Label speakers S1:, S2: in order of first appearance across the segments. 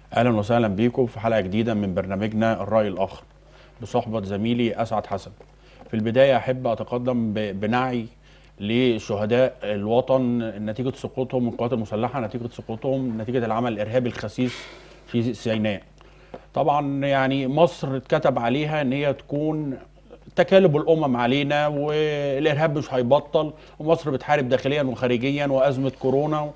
S1: اهلا وسهلا بيكم في حلقه جديده من برنامجنا الراي الاخر بصحبه زميلي اسعد حسن في البدايه احب اتقدم ب- بنعي لشهداء الوطن نتيجه سقوطهم من القوات المسلحه نتيجه سقوطهم نتيجه العمل الارهابي الخسيس في سيناء طبعا يعني مصر اتكتب عليها ان هي تكون تكالب الامم علينا والارهاب مش هيبطل ومصر بتحارب داخليا وخارجيا وازمه كورونا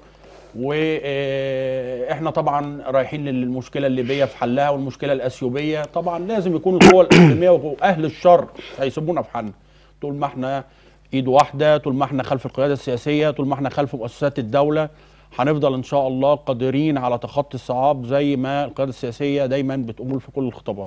S1: واحنا طبعا رايحين للمشكله الليبيه في حلها والمشكله الاثيوبيه طبعا لازم يكون القوى الاقليميه واهل الشر مش هيسيبونا في حالنا طول ما احنا ايد واحده طول ما احنا خلف القياده السياسيه طول ما احنا خلف مؤسسات الدوله هنفضل ان شاء الله قادرين على تخطي الصعاب زي ما القياده السياسيه دايما بتقول في كل الخطابات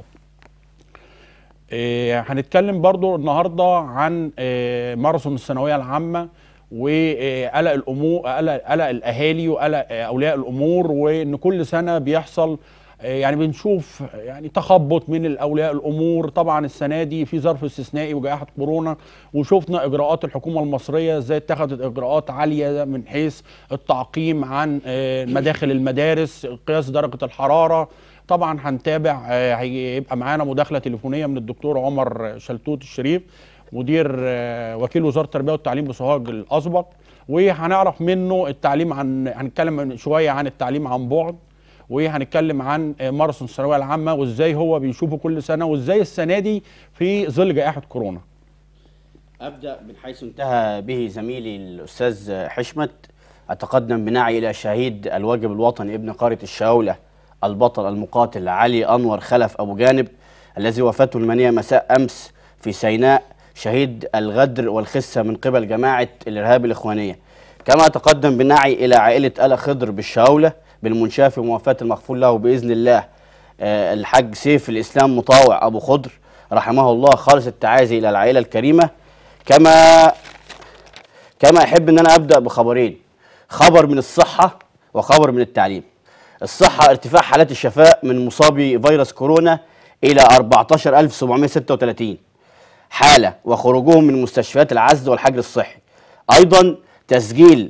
S1: إيه، هنتكلم برضو النهارده عن إيه، ماراثون الثانويه العامه وقلق الامور قلق قلق الاهالي وقلق آه، اولياء الامور وان كل سنه بيحصل آه، يعني بنشوف يعني تخبط من الاولياء الامور طبعا السنه دي في ظرف استثنائي وجائحه كورونا وشفنا اجراءات الحكومه المصريه ازاي اتخذت اجراءات عاليه من حيث التعقيم عن آه، مداخل المدارس قياس درجه الحراره طبعا هنتابع آه، هيبقى معانا مداخله تليفونيه من الدكتور عمر شلتوت الشريف مدير آه، وكيل وزاره التربيه والتعليم بسوهاج الاسبق وهنعرف منه التعليم عن هنتكلم شويه عن التعليم عن بعد وهنتكلم عن آه، ماراثون الثانويه العامه وازاي هو بيشوفه كل سنه وازاي السنه دي في ظل جائحه كورونا
S2: أبدأ من حيث انتهى به زميلي الأستاذ حشمت أتقدم بنعي إلى شهيد الواجب الوطني ابن قرية الشاولة البطل المقاتل علي أنور خلف أبو جانب الذي وفاته المنية مساء أمس في سيناء شهيد الغدر والخسة من قبل جماعة الإرهاب الإخوانية كما أتقدم بنعي إلى عائلة آل خضر بالشاولة بالمنشاة في موافاة المغفور له بإذن الله آه، الحاج سيف الإسلام مطاوع أبو خضر رحمه الله خالص التعازي إلى العائلة الكريمة كما كما احب ان انا ابدا بخبرين خبر من الصحه وخبر من التعليم الصحه ارتفاع حالات الشفاء من مصابي فيروس كورونا الى 14736 حاله وخروجهم من مستشفيات العزل والحجر الصحي ايضا تسجيل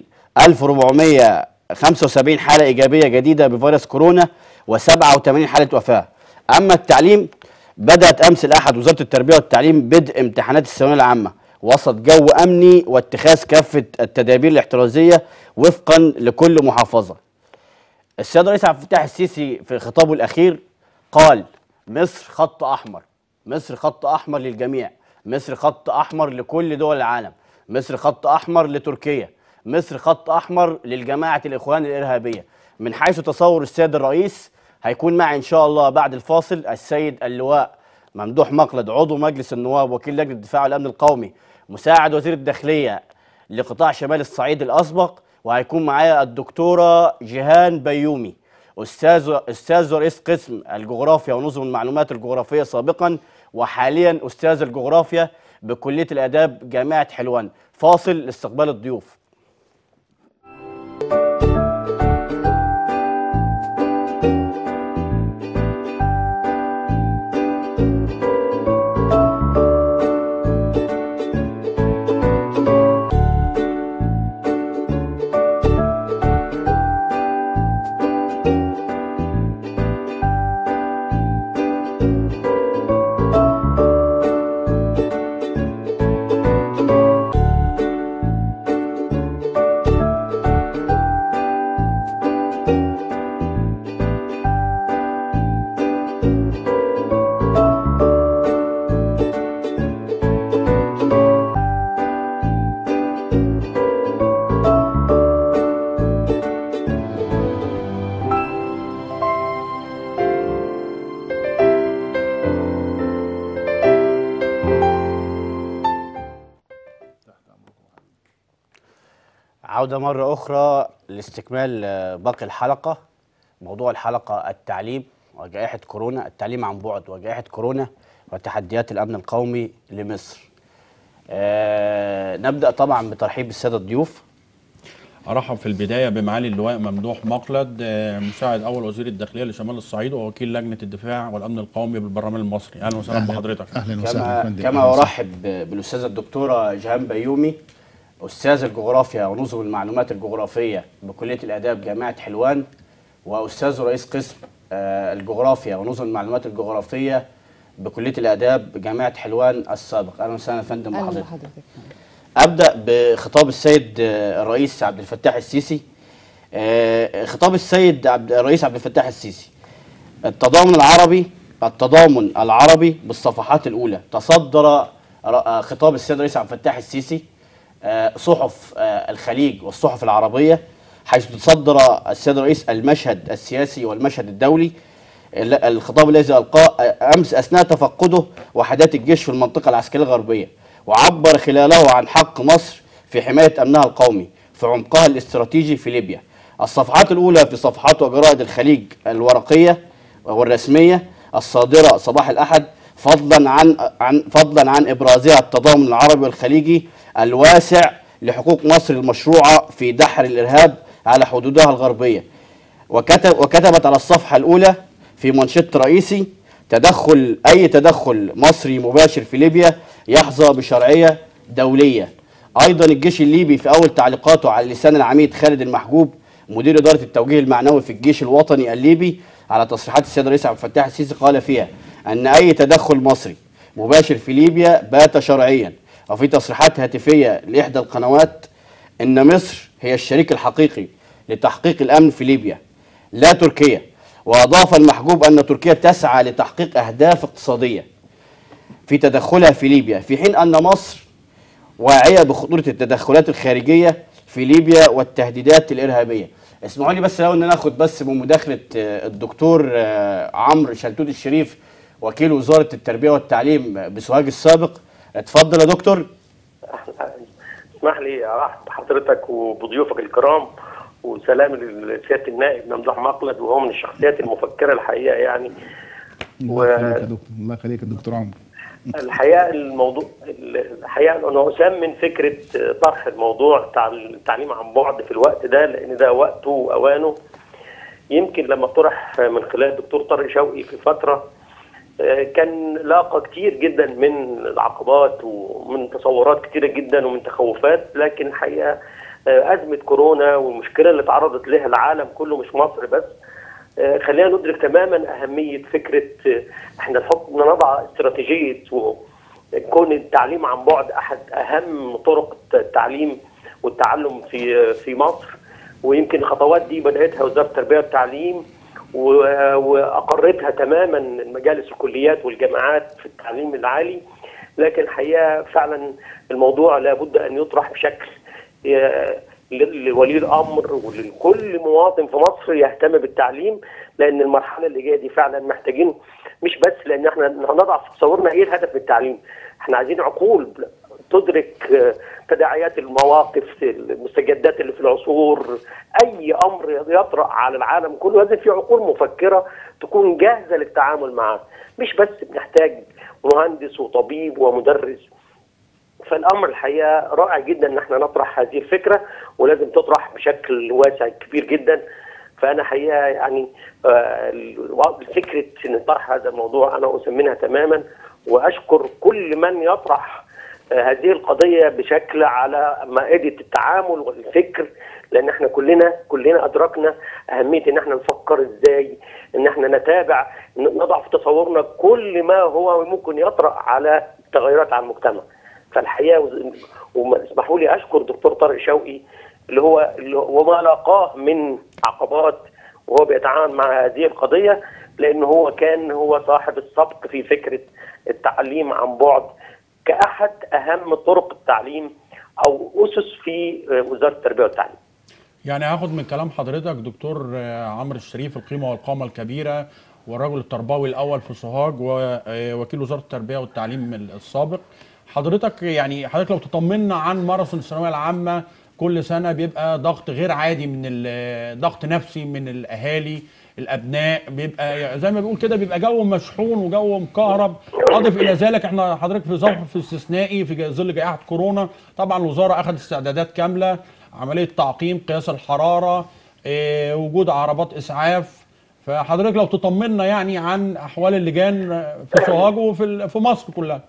S2: 1475 حاله ايجابيه جديده بفيروس كورونا و87 حاله وفاه اما التعليم بدات امس الاحد وزاره التربيه والتعليم بدء امتحانات الثانويه العامه وسط جو امني واتخاذ كافه التدابير الاحترازيه وفقا لكل محافظه السيد الرئيس عبد الفتاح السيسي في خطابه الاخير قال مصر خط احمر مصر خط احمر للجميع مصر خط احمر لكل دول العالم مصر خط احمر لتركيا مصر خط احمر للجماعه الاخوان الارهابيه من حيث تصور السيد الرئيس هيكون معي ان شاء الله بعد الفاصل السيد اللواء ممدوح مقلد عضو مجلس النواب وكيل لجنه الدفاع والامن القومي مساعد وزير الداخليه لقطاع شمال الصعيد الاسبق وهيكون معايا الدكتوره جيهان بيومي استاذ استاذ رئيس قسم الجغرافيا ونظم المعلومات الجغرافيه سابقا وحاليا استاذ الجغرافيا بكليه الاداب جامعه حلوان فاصل لاستقبال الضيوف عودة مرة أخرى لاستكمال آه، باقي الحلقة موضوع الحلقة التعليم وجائحة كورونا التعليم عن بعد وجائحة كورونا وتحديات الأمن القومي لمصر آه نبدأ طبعا بترحيب السادة الضيوف
S1: ارحب في البدايه بمعالي اللواء ممدوح مقلد آه، مساعد اول وزير الداخليه لشمال الصعيد ووكيل لجنه الدفاع والامن القومي بالبرلمان المصري اهلا وسهلا بحضرتك
S3: اهلا وسهلا يا
S2: كما
S3: فندم
S2: كما
S3: أهلاً وسهلاً.
S2: أرحب بالأستاذة الدكتورة جيهان بيومي أستاذ الجغرافيا ونظم المعلومات الجغرافية بكلية الآداب جامعة حلوان وأستاذ رئيس قسم آه، الجغرافيا ونظم المعلومات الجغرافيه بكليه الاداب جامعه حلوان السابق اهلا وسهلا يا فندم
S3: اهلا
S2: بحضرتك
S3: بحضرتك
S2: ابدا بخطاب السيد آه، الرئيس عبد الفتاح السيسي آه، خطاب السيد عبد الرئيس عبد الفتاح السيسي التضامن العربي التضامن العربي بالصفحات الاولى تصدر ر- آه، خطاب السيد الرئيس عبد الفتاح السيسي آه، صحف آه، الخليج والصحف العربيه حيث تصدر السيد الرئيس المشهد السياسي والمشهد الدولي ال- الخطاب الذي ألقاه أمس أثناء تفقده وحدات الجيش في المنطقة العسكرية الغربية وعبر خلاله عن حق مصر في حماية أمنها القومي في عمقها الاستراتيجي في ليبيا الصفحات الأولى في صفحات وجرائد الخليج الورقية والرسمية الصادرة صباح الأحد فضلا عن عن فضلا عن إبرازها التضامن العربي والخليجي الواسع لحقوق مصر المشروعة في دحر الإرهاب على حدودها الغربية وكتب وكتبت على الصفحة الأولى في منشط رئيسي تدخل أي تدخل مصري مباشر في ليبيا يحظى بشرعية دولية أيضا الجيش الليبي في أول تعليقاته على لسان العميد خالد المحجوب مدير إدارة التوجيه المعنوي في الجيش الوطني الليبي على تصريحات السيد الرئيس عبد الفتاح السيسي قال فيها أن أي تدخل مصري مباشر في ليبيا بات شرعيا وفي تصريحات هاتفية لإحدى القنوات إن مصر هي الشريك الحقيقي لتحقيق الأمن في ليبيا لا تركيا وأضاف المحجوب أن تركيا تسعى لتحقيق أهداف اقتصادية في تدخلها في ليبيا في حين أن مصر واعية بخطورة التدخلات الخارجية في ليبيا والتهديدات الإرهابية اسمحوا لي بس لو ان ناخد بس بمداخلة آه، الدكتور آه، عمرو شلتوت الشريف وكيل وزارة التربية والتعليم بسوهاج السابق اتفضل يا دكتور
S4: اسمح لي ارحب بحضرتك وبضيوفك الكرام وسلام لسياده النائب ممدوح مقلد وهو من الشخصيات المفكره الحقيقه يعني
S5: الله يخليك يا دكتور الله يخليك يا دكتور عمرو
S4: الحقيقه الموضوع الحقيقه انا اسمن فكره طرح الموضوع بتاع التعليم عن بعد في الوقت ده لان ده وقته واوانه يمكن لما طرح من خلال الدكتور طارق شوقي في فتره آه، كان لاقى كتير جدا من العقبات ومن تصورات كتيره جدا ومن تخوفات لكن الحقيقه آه، ازمه كورونا والمشكله اللي تعرضت لها العالم كله مش مصر بس آه، خلينا ندرك تماما اهميه فكره آه، احنا نحط نضع استراتيجيه و- كون التعليم عن بعد احد اهم طرق التعليم والتعلم في في مصر ويمكن الخطوات دي بداتها وزاره التربيه والتعليم و- واقرتها تماما مجالس الكليات والجامعات في التعليم العالي لكن الحقيقه فعلا الموضوع لابد ان يطرح بشكل ي- لولي الامر ولكل مواطن في مصر يهتم بالتعليم لان المرحله اللي جايه دي فعلا محتاجين مش بس لان احنا هنضع في تصورنا ايه الهدف من التعليم احنا عايزين عقول تدرك آه، تداعيات المواقف المستجدات اللي في العصور اي امر يطرا على العالم كله لازم في عقول مفكره تكون جاهزه للتعامل معاه مش بس بنحتاج مهندس وطبيب ومدرس فالامر الحقيقه رائع جدا ان احنا نطرح هذه الفكره ولازم تطرح بشكل واسع كبير جدا فانا حقيقه يعني آه، الو- فكره ان طرح هذا الموضوع انا اسمنها تماما واشكر كل من يطرح آه، هذه القضيه بشكل على مائده التعامل والفكر لان احنا كلنا كلنا ادركنا اهميه ان احنا نفكر ازاي ان احنا نتابع ن- نضع في تصورنا كل ما هو ممكن يطرا على تغيرات على المجتمع فالحقيقه وز- وما اسمحوا لي اشكر دكتور طارق شوقي اللي هو اللي هو- وما لاقاه من عقبات وهو بيتعامل مع هذه القضيه لان هو كان هو صاحب السبق في فكره التعليم عن بعد كاحد اهم طرق التعليم او اسس في وزاره التربيه والتعليم.
S1: يعني هاخد من كلام حضرتك دكتور آه، عمرو الشريف القيمه والقامه الكبيره والرجل التربوي الاول في سوهاج ووكيل وزاره التربيه والتعليم السابق حضرتك يعني حضرتك لو تطمنا عن ماراثون الثانويه العامه كل سنه بيبقى ضغط غير عادي من ال- ضغط نفسي من الاهالي الابناء بيبقى زي ما بيقول كده بيبقى جو مشحون وجو مكهرب اضف الى ذلك احنا حضرتك في ظرف استثنائي في ظل جائحه كورونا طبعا الوزاره اخذت استعدادات كامله عمليه تعقيم قياس الحراره إيه، وجود عربات اسعاف فحضرتك لو تطمنا يعني عن احوال اللجان في سوهاج وفي ال- في مصر كلها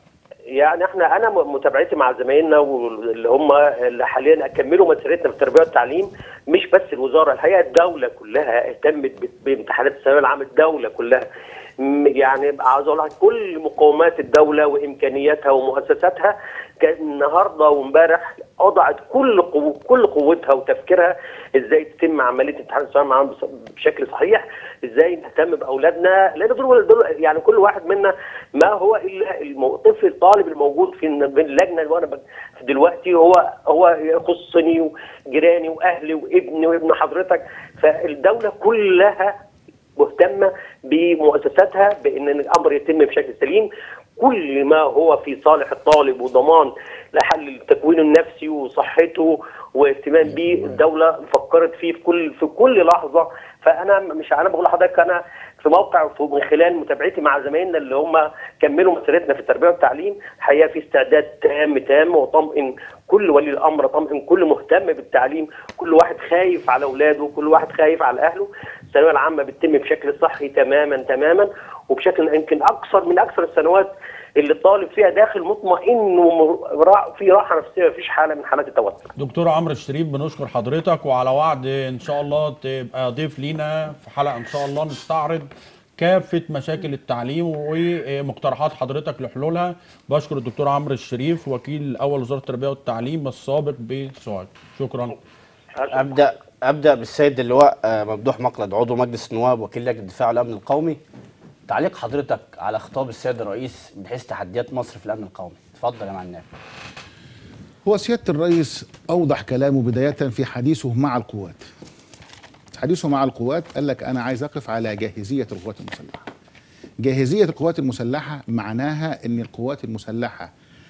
S4: يعني احنا انا م- متابعتي مع زمايلنا واللي هم اللي حاليا كملوا مسيرتنا في التربيه والتعليم مش بس الوزاره الحقيقه الدوله كلها اهتمت ب- بامتحانات الثانويه العامه الدوله كلها م- يعني عاوز اقول لك كل مقومات الدوله وامكانياتها ومؤسساتها كان النهارده وامبارح وضعت كل قو... كل قوتها وتفكيرها ازاي تتم عمليه امتحان الثانويه العامه بص- بشكل صحيح ازاي نهتم باولادنا لان دول دول يعني كل واحد منا ما هو الا المو- الطفل الطالب الموجود في الن- في اللجنه اللي وانا ب- دلوقتي هو هو يخصني وجيراني واهلي وابني وابن حضرتك فالدوله كلها مهتمه بمؤسساتها بان الامر يتم بشكل سليم كل ما هو في صالح الطالب وضمان لحل تكوينه النفسي وصحته واهتمام بيه الدوله فكرت فيه في كل في كل لحظه فانا مش انا بقول لحضرتك انا في موقع في- من خلال متابعتي مع زمايلنا اللي هم كملوا مسيرتنا في التربيه والتعليم حقيقه في استعداد تام تام وطمئن كل ولي الامر طمئن كل مهتم بالتعليم كل واحد خايف على اولاده كل واحد خايف على اهله الثانويه العامه بتتم بشكل صحي تماما تماما وبشكل يمكن اكثر من اكثر السنوات اللي الطالب فيها داخل مطمئن وفي راحه نفسيه مفيش حاله من حالات التوتر
S1: دكتور عمرو الشريف بنشكر حضرتك وعلى وعد ان شاء الله تبقى ضيف لينا في حلقه ان شاء الله نستعرض كافه مشاكل التعليم ومقترحات حضرتك لحلولها بشكر الدكتور عمرو الشريف وكيل اول وزاره التربيه والتعليم السابق بسوهاج شكرا
S2: ابدا ابدا بالسيد اللواء آه، ممدوح مقلد عضو مجلس النواب وكيل لجنه الدفاع والامن القومي تعليق حضرتك على خطاب السيد الرئيس من حيث تحديات مصر في الامن القومي اتفضل يا معناه
S5: هو سيادة الرئيس أوضح كلامه بداية في حديثه مع القوات حديثه مع القوات قال لك أنا عايز أقف على جاهزية القوات المسلحة جاهزية القوات المسلحة معناها أن القوات المسلحة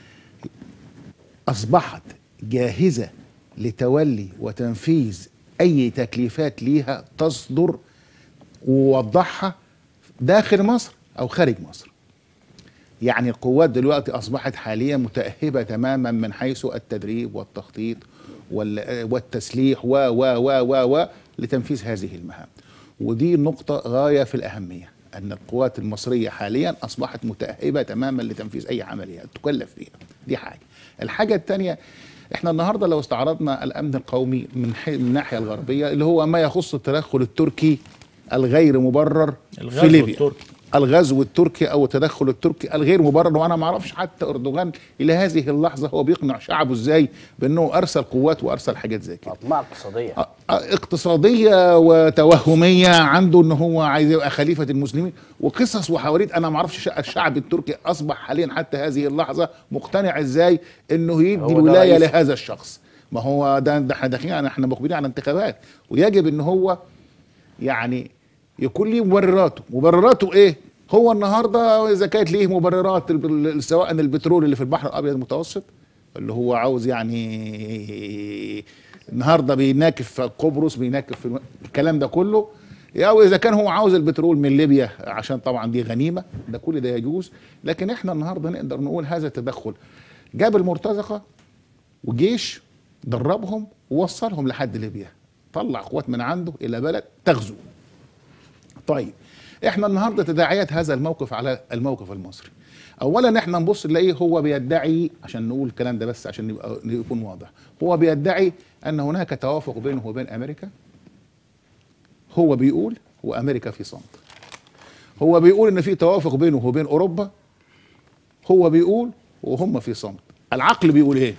S5: أصبحت جاهزة لتولي وتنفيذ أي تكليفات ليها تصدر ووضحها داخل مصر أو خارج مصر يعني القوات دلوقتي اصبحت حاليا متاهبه تماما من حيث التدريب والتخطيط وال- والتسليح و و و و و لتنفيذ هذه المهام ودي نقطه غايه في الاهميه ان القوات المصريه حاليا اصبحت متاهبه تماما لتنفيذ اي عمليه تكلف فيها دي حاجه الحاجه الثانيه احنا النهارده لو استعرضنا الامن القومي من, حي... من الناحيه الغربيه اللي هو ما يخص التدخل التركي الغير مبرر في
S1: الغزو
S5: ليبيا
S1: التركي.
S5: الغزو التركي او التدخل التركي الغير مبرر وانا ما اعرفش حتى اردوغان الى هذه اللحظه هو بيقنع شعبه ازاي بانه ارسل قوات وارسل حاجات زي كده
S2: اطماع اقتصاديه
S5: ا- اقتصاديه وتوهميه عنده ان هو عايز يبقى خليفه المسلمين وقصص وحواديت انا ما اعرفش شا- الشعب التركي اصبح حاليا حتى هذه اللحظه مقتنع ازاي انه يدي
S2: هو ده
S5: الولايه
S2: رئيس.
S5: لهذا الشخص ما هو ده ده احنا داخلين على- احنا مقبلين على انتخابات ويجب ان هو يعني يكون ليه مبرراته مبرراته ايه هو النهارده اذا كانت ليه مبررات ال- ال- سواء البترول اللي في البحر الابيض المتوسط اللي هو عاوز يعني النهارده بيناكف في قبرص بيناكف في الم- الكلام ده كله او اذا كان هو عاوز البترول من ليبيا عشان طبعا دي غنيمه ده كل ده يجوز لكن احنا النهارده نقدر نقول هذا التدخل جاب المرتزقه وجيش دربهم ووصلهم لحد ليبيا طلع قوات من عنده الى بلد تغزو طيب احنا النهارده تداعيات هذا الموقف على الموقف المصري اولا احنا نبص نلاقيه هو بيدعي عشان نقول الكلام ده بس عشان يبقى يكون واضح هو بيدعي ان هناك توافق بينه وبين امريكا هو بيقول وامريكا في صمت هو بيقول ان في توافق بينه وبين اوروبا هو بيقول وهم في صمت العقل بيقول ايه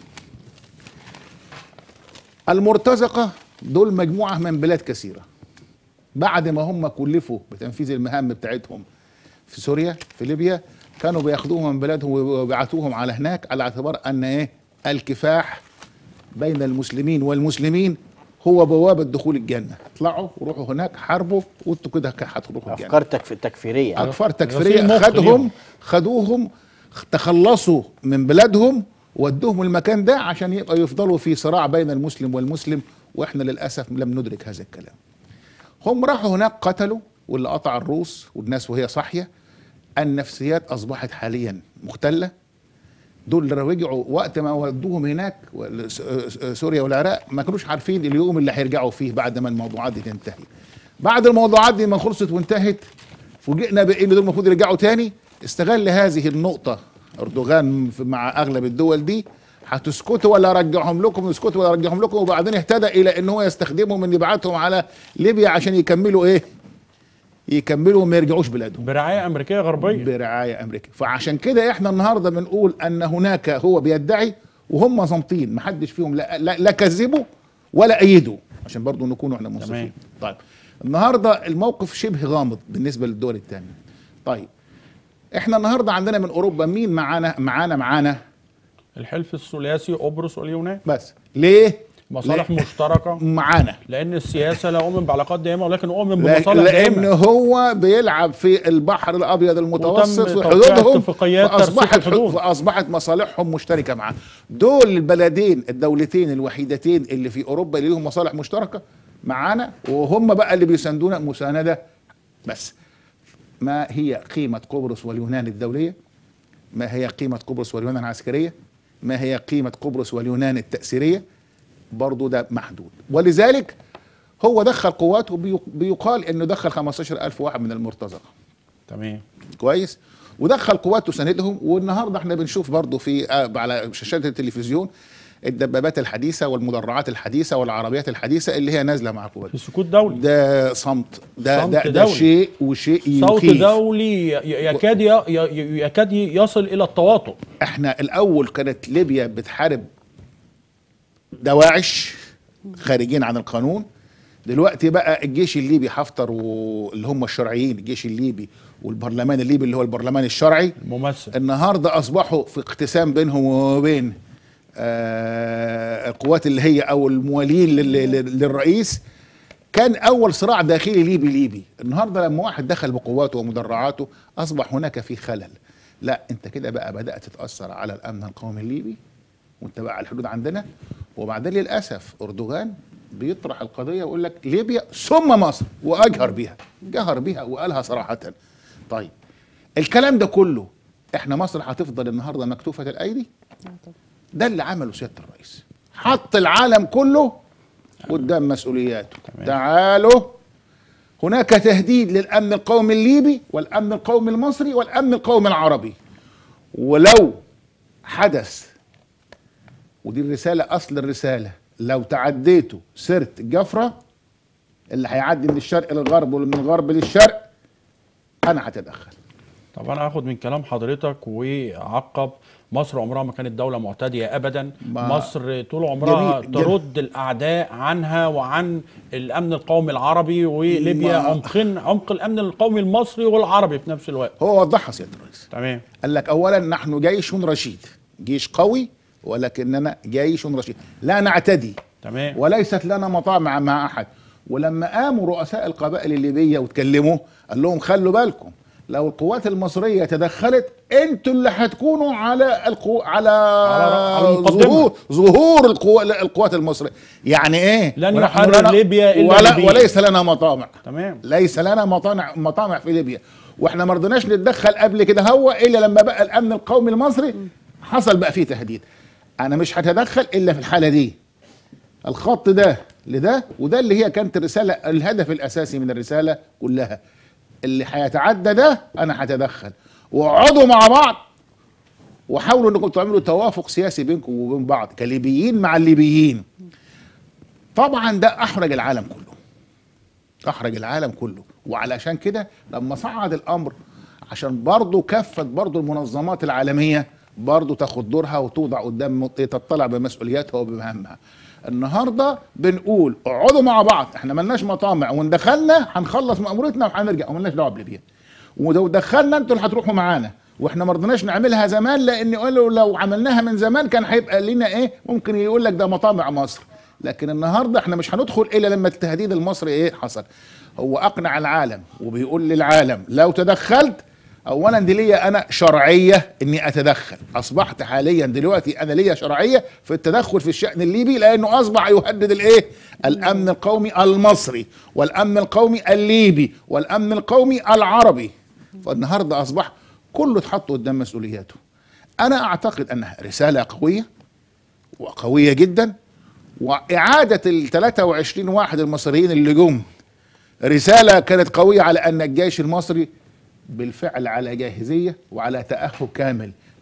S5: المرتزقه دول مجموعه من بلاد كثيره بعد ما هم كلفوا بتنفيذ المهام بتاعتهم في سوريا في ليبيا كانوا بياخدوهم من بلادهم ويبعتوهم على هناك على اعتبار ان ايه الكفاح بين المسلمين والمسلمين هو بوابه دخول الجنه اطلعوا وروحوا هناك حاربوا وانتوا كده هتروحوا الجنه
S2: افكار تكف... تكفيريه
S5: اكفار
S1: غسيل
S5: تكفيريه
S1: مخ
S5: خدهم
S1: ليهم.
S5: خدوهم تخلصوا من بلادهم ودوهم المكان ده عشان يبقى يفضلوا في صراع بين المسلم والمسلم واحنا للاسف لم ندرك هذا الكلام هم راحوا هناك قتلوا واللي قطع الروس والناس وهي صاحيه النفسيات اصبحت حاليا مختله دول اللي رجعوا وقت ما ودوهم هناك وال- س- س- سوريا والعراق ما كانوش عارفين اليوم اللي هيرجعوا فيه بعد ما الموضوعات دي تنتهي بعد الموضوعات دي ما خلصت وانتهت فوجئنا بان دول المفروض يرجعوا تاني استغل هذه النقطه اردوغان في- مع اغلب الدول دي هتسكتوا ولا ارجعهم لكم يسكتوا ولا ارجعهم لكم وبعدين اهتدى الى ان هو يستخدمهم ان يبعتهم على ليبيا عشان يكملوا ايه يكملوا وما يرجعوش بلادهم
S1: برعايه امريكيه غربيه
S5: برعايه امريكيه فعشان كده احنا النهارده بنقول ان هناك هو بيدعي وهم صامتين محدش فيهم لا, لا, لا كذبوا ولا ايدوا عشان برضو نكون احنا منصفين
S1: تمام.
S5: طيب النهارده الموقف شبه غامض بالنسبه للدول الثانيه طيب احنا النهارده عندنا من اوروبا مين معانا معانا معانا
S1: الحلف الثلاثي قبرص واليونان
S5: بس ليه
S1: مصالح
S5: ليه؟
S1: مشتركه
S5: معانا
S1: لان السياسه لا اؤمن بعلاقات دائمه ولكن اؤمن
S5: لا-
S1: بمصالح
S5: لان
S1: دائمه
S5: هو بيلعب في البحر الابيض المتوسط
S1: وتم
S5: وحدودهم
S1: توقيع اتفاقيات ترسيخ
S5: فاصبحت
S1: الحدود.
S5: فاصبحت مصالحهم مشتركه معاه دول البلدين الدولتين الوحيدتين اللي في اوروبا اللي لهم مصالح مشتركه معانا وهم بقى اللي بيساندونا مسانده بس ما هي قيمه قبرص واليونان الدوليه ما هي قيمه قبرص واليونان العسكريه ما هي قيمه قبرص واليونان التاثيريه برضو ده محدود ولذلك هو دخل قواته بيق- بيقال انه دخل 15000 واحد من المرتزقه
S1: تمام
S5: كويس ودخل قوات تساندهم والنهارده احنا بنشوف برضو في آه، على شاشات التلفزيون الدبابات الحديثه والمدرعات الحديثه والعربيات الحديثه اللي هي نازله مع قوات
S1: في سكوت دولي
S5: ده صمت ده
S1: صمت
S5: ده, ده
S1: دولي.
S5: شيء وشيء
S1: صوت
S5: يخيف
S1: دولي ي- يكاد ي- ي- يكاد يصل الى التواطؤ
S5: احنا الاول كانت ليبيا بتحارب دواعش خارجين عن القانون دلوقتي بقى الجيش الليبي حفتر واللي هم الشرعيين الجيش الليبي والبرلمان الليبي اللي هو البرلمان الشرعي
S1: الممثل
S5: النهارده اصبحوا في اقتسام بينهم وبين آه القوات اللي هي او الموالين لل- لل- للرئيس كان اول صراع داخلي ليبي ليبي النهارده لما واحد دخل بقواته ومدرعاته اصبح هناك في خلل لا انت كده بقى بدات تتاثر على الامن القومي الليبي وانت بقى على الحدود عندنا وبعدين للاسف اردوغان بيطرح القضيه ويقول لك ليبيا ثم مصر واجهر بيها جهر بيها وقالها صراحه طيب الكلام ده كله احنا مصر هتفضل النهارده مكتوفه الايدي ده اللي عمله سياده الرئيس حط العالم كله قدام مسؤولياته تعالوا هناك تهديد للامن القومي الليبي والامن القومي المصري والامن القومي العربي ولو حدث ودي الرساله اصل الرساله لو تعديتوا سرت جفره اللي هيعدي من الشرق للغرب ومن الغرب للشرق انا هتدخل
S1: طب انا هاخد من كلام حضرتك واعقب مصر عمرها ما كانت دولة معتدية أبدا
S5: ما-
S1: مصر طول عمرها
S5: جميل- جميل.
S1: ترد الأعداء عنها وعن الأمن القومي العربي وليبيا
S5: ما-
S1: عمقين عمق الأمن القومي المصري والعربي في نفس الوقت
S5: هو وضحها سياده الرئيس
S1: تمام
S5: قال لك اولا نحن جيش رشيد جيش قوي ولكننا جيش رشيد لا نعتدي
S1: تمام
S5: وليست لنا مطامع مع احد ولما قاموا رؤساء القبائل الليبيه واتكلموا قال لهم خلوا بالكم لو القوات المصريه تدخلت انتوا اللي هتكونوا على القو... على,
S1: على المقدمة.
S5: ظهور ظهور القو... القوات المصريه يعني ايه
S1: لن
S5: ونحن
S1: يحرر
S5: لنا-
S1: ليبيا إلا
S5: ولا
S1: ليبيا.
S5: وليس لنا مطامع
S1: تمام
S5: ليس لنا مطامع مطامع في ليبيا واحنا ما رضيناش نتدخل قبل كده هو الا لما بقى الامن القومي المصري حصل بقى فيه تهديد انا مش هتدخل الا في الحاله دي الخط ده لده وده اللي هي كانت الرساله الهدف الاساسي من الرساله كلها اللي هيتعدى ده انا هتدخل واقعدوا مع بعض وحاولوا انكم تعملوا توافق سياسي بينكم وبين بعض كليبيين مع الليبيين طبعا ده احرج العالم كله احرج العالم كله وعلشان كده لما صعد الامر عشان برضه كفت برضه المنظمات العالميه برضه تاخد دورها وتوضع قدام تطلع بمسؤولياتها وبمهامها النهارده بنقول اقعدوا مع بعض احنا ملناش مطامع وان دخلنا هنخلص مأمورتنا وهنرجع وملناش دعوه بليبيا ولو دخلنا انتوا اللي هتروحوا معانا واحنا ما رضيناش نعملها زمان لان قالوا لو عملناها من زمان كان هيبقى لنا ايه ممكن يقول لك ده مطامع مصر لكن النهارده احنا مش هندخل الا لما التهديد المصري ايه حصل هو اقنع العالم وبيقول للعالم لو تدخلت اولا دي ليا انا شرعيه اني اتدخل اصبحت حاليا دلوقتي انا ليا شرعيه في التدخل في الشان الليبي لانه اصبح يهدد الايه الامن القومي المصري والامن القومي الليبي والامن القومي العربي فالنهارده اصبح كله اتحط قدام مسؤولياته انا اعتقد انها رساله قويه وقويه جدا واعاده ال 23 واحد المصريين اللي جم رساله كانت قويه على ان الجيش المصري بالفعل على جاهزيه وعلى تاهب كامل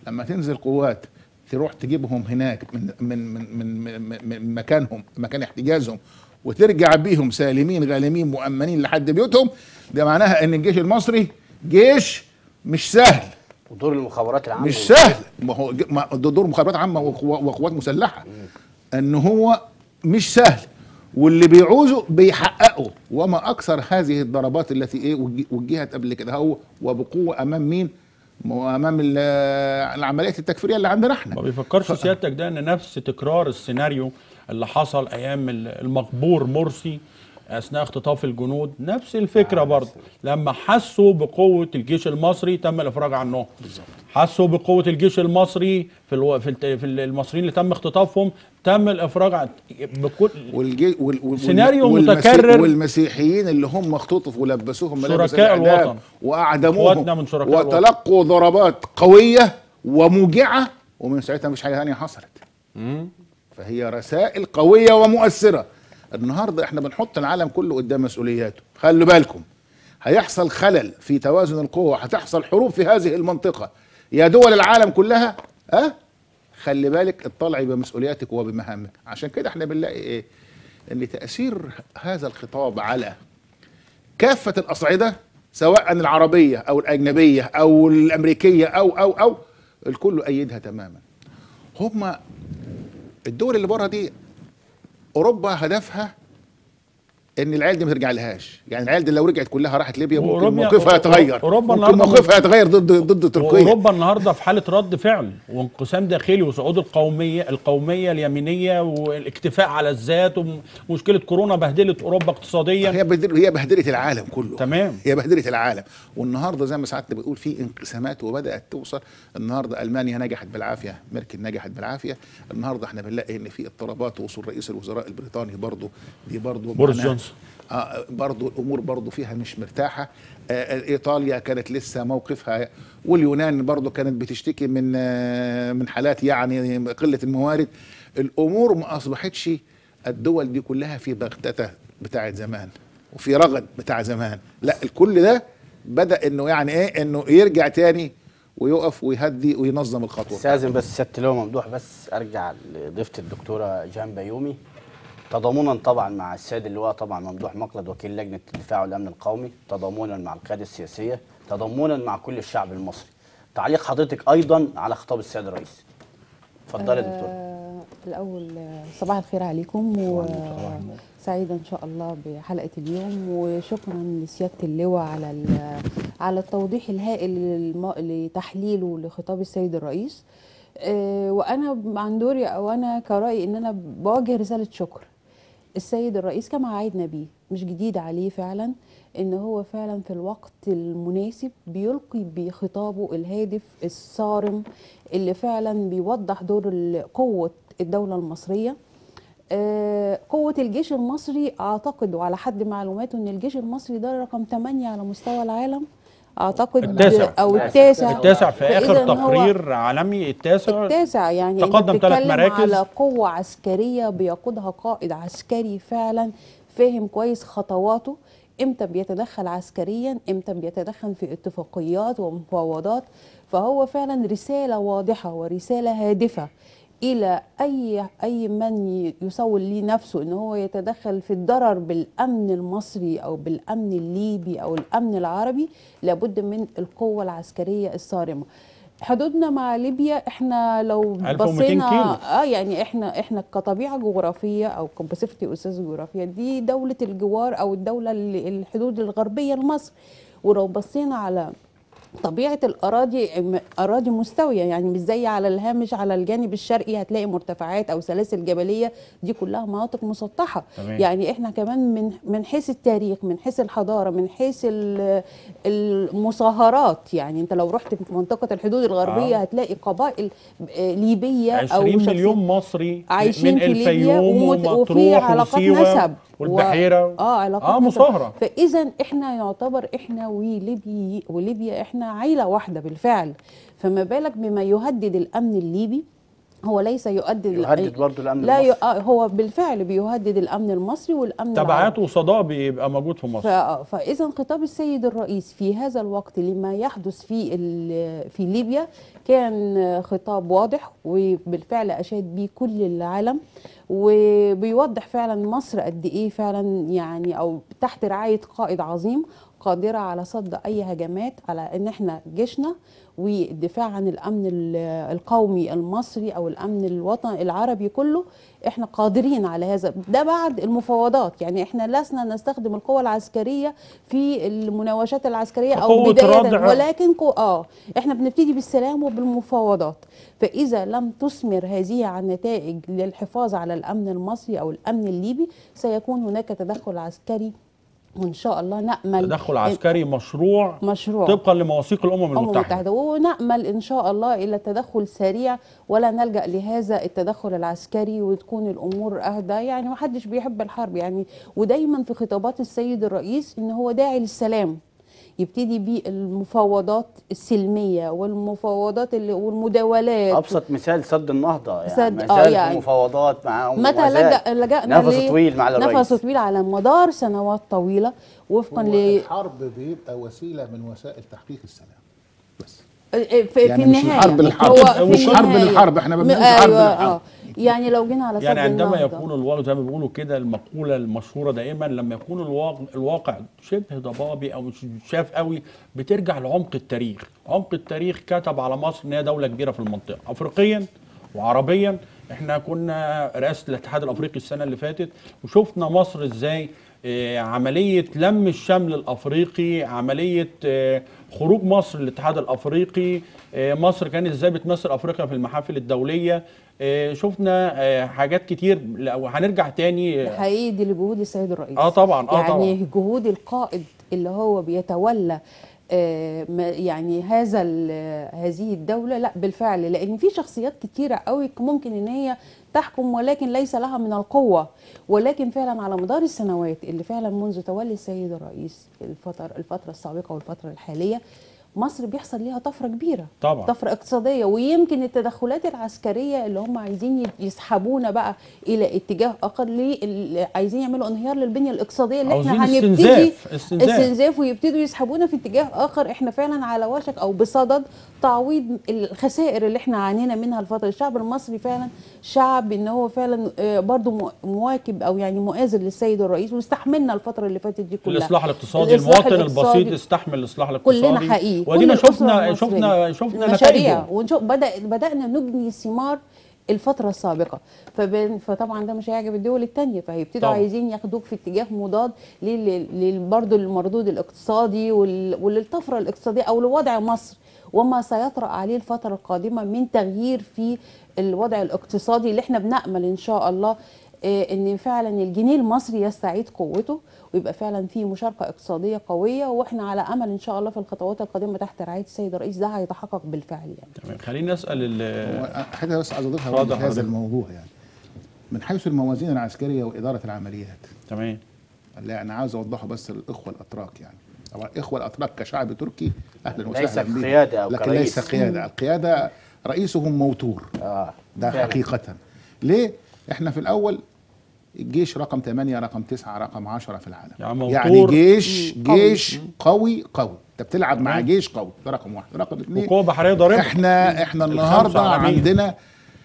S5: اما تنزل قوات تروح تجيبهم هناك من من من من, من, من مكانهم مكان احتجازهم وترجع بيهم سالمين غانمين مؤمنين لحد بيوتهم ده معناها ان الجيش المصري جيش مش سهل
S2: ودور المخابرات العامه
S5: مش سهل ما هو ج- ما ده دور مخابرات عامه وقوا- وقوات مسلحه ان هو مش سهل واللي بيعوزه بيحققه وما اكثر هذه الضربات التي ايه وج- وجهت قبل كده هو وبقوه امام مين؟ ما هو امام ال- العمليات التكفيريه اللي عندنا احنا
S1: ما بيفكرش سيادتك ده ان نفس تكرار السيناريو اللي حصل ايام ال- المقبور مرسي اثناء اختطاف الجنود نفس الفكره برضه لما حسوا بقوه الجيش المصري تم الافراج عنهم حسوا بقوه الجيش المصري في الو... في, الت... في المصريين اللي تم اختطافهم تم الافراج عن بكل
S5: والجي وال وال
S1: سيناريو
S5: والمسي-
S1: متكرر.
S5: والمسيحيين اللي هم اختطفوا ولبسوهم ملابس
S1: شركاء
S5: الإعدام
S1: الوطن.
S5: واعدموهم
S1: إخواتنا من شركاء الوطن.
S5: وتلقوا ضربات قويه وموجعه ومن ساعتها مفيش حاجه ثانيه حصلت فهي رسائل قويه ومؤثره النهارده احنا بنحط العالم كله قدام مسؤولياته خلوا بالكم هيحصل خلل في توازن القوى هتحصل حروب في هذه المنطقه يا دول العالم كلها ها أه؟ خلي بالك اطلعي بمسؤولياتك وبمهامك عشان كده احنا بنلاقي ايه ان تاثير هذا الخطاب على كافه الاصعده سواء العربيه او الاجنبيه او الامريكيه او او او الكل ايدها تماما هم الدول اللي بره دي اوروبا هدفها ان العيال دي ما ترجع لهاش يعني العيال دي لو رجعت كلها راحت ليبيا ممكن
S1: وأوروبا-
S5: موقفها يتغير
S1: أوروبا
S5: ممكن
S1: النهاردة
S5: موقفها يتغير ضد ضد تركيا
S1: واوروبا النهارده في حاله رد فعل وانقسام داخلي وصعود القوميه القوميه اليمينيه والاكتفاء على الذات ومشكله كورونا بهدلت اوروبا اقتصاديا
S5: هي بدل هي بهدلت العالم كله
S1: تمام.
S5: هي بهدلت العالم والنهارده زي ما ساعات بتقول في انقسامات وبدات توصل النهارده المانيا نجحت بالعافيه ميركل نجحت بالعافيه النهارده احنا بنلاقي ان في اضطرابات وصول رئيس الوزراء البريطاني برضه دي برضه
S1: بوريس
S5: معناها-
S1: جونسون.
S5: آه برضه الامور برضه فيها مش مرتاحه آه ايطاليا كانت لسه موقفها واليونان برضه كانت بتشتكي من آه من حالات يعني قله الموارد الامور ما اصبحتش الدول دي كلها في بغتته بتاعت زمان وفي رغد بتاع زمان لا الكل ده بدا انه يعني ايه انه يرجع تاني ويقف ويهدي وينظم الخطوه
S2: استاذن بس سياده اللواء ممدوح بس ارجع لضيفه الدكتوره جان بيومي تضامنا طبعا مع السيد اللواء طبعا ممدوح مقلد وكيل لجنه الدفاع والامن القومي تضامنا مع القياده السياسيه تضامنا مع كل الشعب المصري تعليق حضرتك ايضا على خطاب السيد الرئيس اتفضلي يا دكتوره
S3: آه، الأول آه، صباح الخير عليكم وسعيدة إن شاء الله بحلقة اليوم وشكرا لسيادة اللواء على ال- على التوضيح الهائل للم- لتحليله لخطاب السيد الرئيس آه، وأنا عن دوري أو أنا كرأي إن أنا بوجه رسالة شكر السيد الرئيس كما عايدنا بيه مش جديد عليه فعلا ان هو فعلا في الوقت المناسب بيلقي بخطابه الهادف الصارم اللي فعلا بيوضح دور ال- قوة الدولة المصرية آه، قوة الجيش المصري اعتقد وعلى حد معلوماته ان الجيش المصري ده رقم 8 على مستوى العالم اعتقد
S1: التاسع.
S3: او التاسع
S1: التاسع في اخر
S3: فإذا هو-
S1: تقرير عالمي التاسع
S3: التاسع يعني انت
S1: تقدم ثلاث
S3: بتتكلم
S1: مراكز.
S3: على قوة عسكرية بيقودها قائد عسكري فعلا فاهم كويس خطواته امتى بيتدخل عسكريا امتى بيتدخل في اتفاقيات ومفاوضات فهو فعلا رسالة واضحة ورسالة هادفة الى اي اي من ي- يسول لي نفسه ان هو يتدخل في الضرر بالامن المصري او بالامن الليبي او الامن العربي لابد من القوه العسكريه الصارمه حدودنا مع ليبيا احنا لو
S1: 1200
S3: بصينا
S1: كيلو.
S3: اه يعني احنا احنا كطبيعه جغرافيه او بصفتي استاذ جغرافيا دي دوله الجوار او الدوله اللي الحدود الغربيه لمصر ولو بصينا على طبيعه الاراضي اراضي مستويه يعني مش زي على الهامش على الجانب الشرقي هتلاقي مرتفعات او سلاسل جبليه دي كلها مناطق مسطحه
S1: تمام.
S3: يعني احنا كمان من من حيث التاريخ من حيث الحضاره من حيث ال- المصاهرات يعني انت لو رحت في منطقه الحدود الغربيه
S1: آه.
S3: هتلاقي قبائل آه، ليبيه او
S1: 20
S3: شخصيات
S1: مليون مصري
S3: عايشين
S1: من
S3: في ليبيا
S1: الفيوم
S3: ومت- وفي
S1: ومطروح
S3: علاقات
S1: وسيوة
S3: نسب
S1: والبحيره
S3: و... اه علاقات
S1: اه
S3: نسب.
S1: مصاهره
S3: فاذا احنا يعتبر احنا وليبي وليبيا احنا عيله واحده بالفعل فما بالك بما يهدد الامن الليبي هو ليس يؤدد
S2: يهدد برضه الامن
S3: لا ي...
S2: المصري.
S3: آه، هو بالفعل بيهدد الامن المصري والامن العربي.
S1: تبعات وصداء بيبقى موجود في
S3: ف...
S1: مصر
S3: آه، فاذا خطاب السيد الرئيس في هذا الوقت لما يحدث في ال... في ليبيا كان خطاب واضح وبالفعل اشاد به كل العالم وبيوضح فعلا مصر قد ايه فعلا يعني او تحت رعايه قائد عظيم قادره على صد اي هجمات على ان احنا جيشنا والدفاع عن الامن ال- القومي المصري او الامن الوطني العربي كله احنا قادرين على هذا ده بعد المفاوضات يعني احنا لسنا نستخدم القوة العسكرية في المناوشات العسكرية او
S1: كقوة
S3: بداية
S1: ردع.
S3: ولكن كو اه احنا بنبتدي بالسلام وبالمفاوضات فاذا لم تثمر هذه عن نتائج للحفاظ على الامن المصري او الامن الليبي سيكون هناك تدخل عسكري وان شاء الله نامل
S1: تدخل عسكري مشروع
S3: مشروع
S1: طبقا لمواثيق الامم
S3: الأمم
S1: المتحده
S3: المتحدة ونأمل إن شاء الله إلى تدخل سريع ولا نلجأ لهذا التدخل العسكري وتكون الأمور أهدى يعني ما حدش بيحب الحرب يعني ودايما في خطابات السيد الرئيس إن هو داعي للسلام يبتدي بالمفاوضات السلمية والمفاوضات اللي والمداولات
S2: ابسط مثال سد النهضه يعني
S3: سد-
S2: مثال
S3: آه،
S2: في
S3: يعني.
S2: مفاوضات مع
S3: متى
S2: وما زال.
S3: لجأ لجأنا
S2: نفس
S3: ليه؟
S2: طويل مع الرئيس
S3: نفس طويل على مدار سنوات طويلة وفقا
S5: هو
S3: ل
S5: الحرب بيبقى وسيله من وسائل تحقيق السلام بس
S3: في,
S5: يعني
S3: في
S5: مش
S3: النهاية
S5: الحرب للحرب،
S3: هو في
S5: مش حرب
S3: النهاية.
S5: للحرب، إحنا ما
S3: م-
S5: بنقولش حرب
S3: أيوة
S5: للحرب.
S3: آه. يعني لو جينا على
S1: يعني
S3: صد
S1: عندما
S3: النهضة.
S1: يكون الواقع زي ما بيقولوا كده المقوله المشهوره دائما لما يكون الواقع, الواقع شبه ضبابي او مش شاف قوي بترجع لعمق التاريخ عمق التاريخ كتب على مصر ان هي دوله كبيره في المنطقه افريقيا وعربيا احنا كنا رئاسه الاتحاد الافريقي السنه اللي فاتت وشفنا مصر ازاي آه، عمليه لم الشمل الافريقي عمليه آه، خروج مصر للاتحاد الافريقي آه، مصر كانت ازاي بتمثل افريقيا في المحافل الدوليه آه، شفنا آه، حاجات كتير لو هنرجع تاني آه،
S3: حقيقي دي لجهود السيد الرئيس
S1: اه طبعا اه
S3: يعني
S1: طبعا
S3: جهود القائد اللي هو بيتولى آه، ما- يعني هذا ال- هذه الدولة لا بالفعل لأن في شخصيات كتيرة قوي ممكن إن هي تحكم ولكن ليس لها من القوة ولكن فعلا على مدار السنوات اللي فعلا منذ تولي السيد الرئيس الفترة الفترة السابقة والفترة الحالية مصر بيحصل ليها طفرة كبيرة
S1: طبعا.
S3: طفرة اقتصادية ويمكن التدخلات العسكرية اللي هم عايزين يسحبونا بقى إلى اتجاه آخر ليه ال- عايزين يعملوا انهيار للبنية الاقتصادية اللي احنا
S1: عاوزين
S3: هنبتدي
S1: استنزاف استنزاف
S3: استنزاف ويبتدوا يسحبونا في اتجاه اخر احنا فعلا على وشك او بصدد تعويض الخسائر اللي احنا عانينا منها الفتره الشعب المصري فعلا شعب ان هو فعلا آه، برضو مو- مواكب او يعني مؤازر للسيد الرئيس واستحملنا الفتره اللي فاتت دي كلها
S1: الاصلاح الاقتصادي
S3: الإصلاح
S1: المواطن
S3: الاقتصادي
S1: البسيط استحمل الاصلاح الاقتصادي
S3: كلنا حقيقي
S1: ودينا
S3: كل الأسرة
S1: شفنا
S3: المصرية.
S1: شفنا شفنا
S3: مشاريع
S1: نتائجه
S3: ونشوف بدا بدانا نجني ثمار الفتره السابقه فبن فطبعا ده مش هيعجب الدول الثانيه فهيبتدوا
S1: طبعا.
S3: عايزين ياخدوك في اتجاه مضاد لل- لل- برضه للمردود الاقتصادي وال- وللطفره الاقتصاديه او لوضع مصر وما سيطرا عليه الفتره القادمه من تغيير في الوضع الاقتصادي اللي احنا بنامل ان شاء الله آه، ان فعلا الجنيه المصري يستعيد قوته ويبقى فعلا في مشاركه اقتصاديه قويه واحنا على امل ان شاء الله في الخطوات القادمه تحت رعايه السيد الرئيس ده هيتحقق بالفعل يعني
S1: تمام خلينا نسال ال-
S5: هو حاجه بس عايز اضيفها
S1: اتفضل
S5: برضه في هذا
S1: حضرتك.
S5: الموضوع يعني من حيث الموازين العسكريه واداره العمليات
S1: تمام
S5: اللي انا عاوز اوضحه بس للاخوه الاتراك يعني طبعا الاخوه الاتراك كشعب تركي اهلا وسهلا
S2: ليس
S5: بهم.
S2: قيادة أو
S5: لكن
S2: كرئيس.
S5: ليس قياده القياده رئيسهم موتور
S2: اه
S5: ده
S2: فعلا.
S5: حقيقه ليه احنا في الاول الجيش رقم 8 رقم 9 رقم 10 في العالم
S1: يعني موتور.
S5: يعني جيش
S3: مم. قوي.
S5: جيش قوي قوي انت بتلعب مع
S1: تمام.
S5: جيش قوي ده رقم واحد رقم اثنين
S1: وقوه بحريه ضاربه
S5: احنا احنا
S1: الخمسة
S5: النهارده
S1: عالمية.
S5: عندنا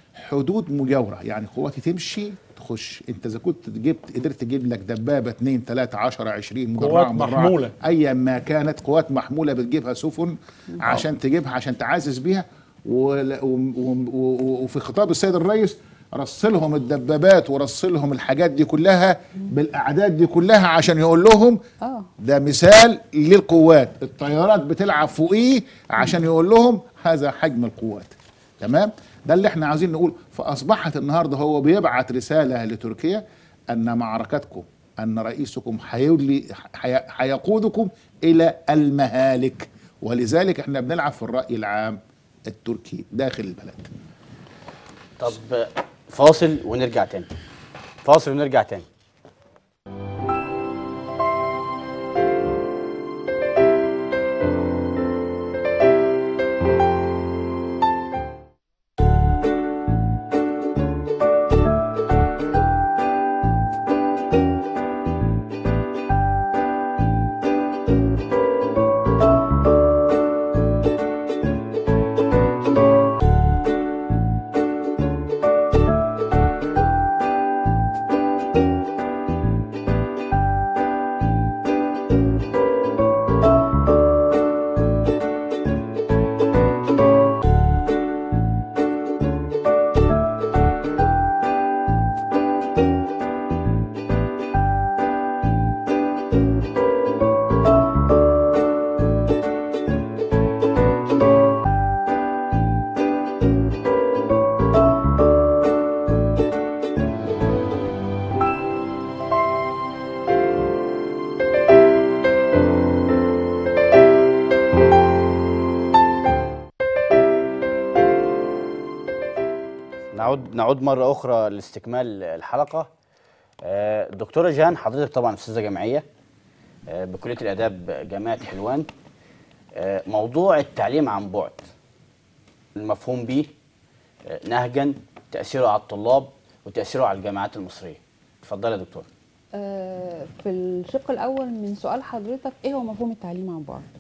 S5: حدود مجاوره يعني قواتي تمشي تخش انت اذا كنت جبت قدرت تجيب لك دبابه 2 3 10 20
S1: قوات
S5: مجرعه مدرعة،
S1: محمولة.
S5: ايا ما كانت قوات محموله بتجيبها سفن عشان تجيبها عشان تعزز بيها ولا- و- و- و- وفي خطاب السيد الرئيس رسلهم الدبابات ورسلهم الحاجات دي كلها بالاعداد دي كلها عشان يقول لهم
S3: اه
S5: ده مثال للقوات الطيارات بتلعب فوقيه عشان يقول لهم هذا حجم القوات تمام ده اللي احنا عايزين نقول فاصبحت النهارده هو بيبعت رساله لتركيا ان معركتكم ان رئيسكم هيولي حي- هيقودكم الى المهالك ولذلك احنا بنلعب في الراي العام التركي داخل البلد
S2: طب فاصل ونرجع تاني فاصل ونرجع تاني نعود نعود مره اخرى لاستكمال الحلقه آه، الدكتوره جان حضرتك طبعا استاذه جامعيه آه، بكليه الاداب جامعه حلوان آه، موضوع التعليم عن بعد المفهوم به آه، نهجا تاثيره على الطلاب وتاثيره على الجامعات المصريه اتفضلي يا دكتور
S3: آه، في الشق الاول من سؤال حضرتك ايه هو مفهوم التعليم عن بعد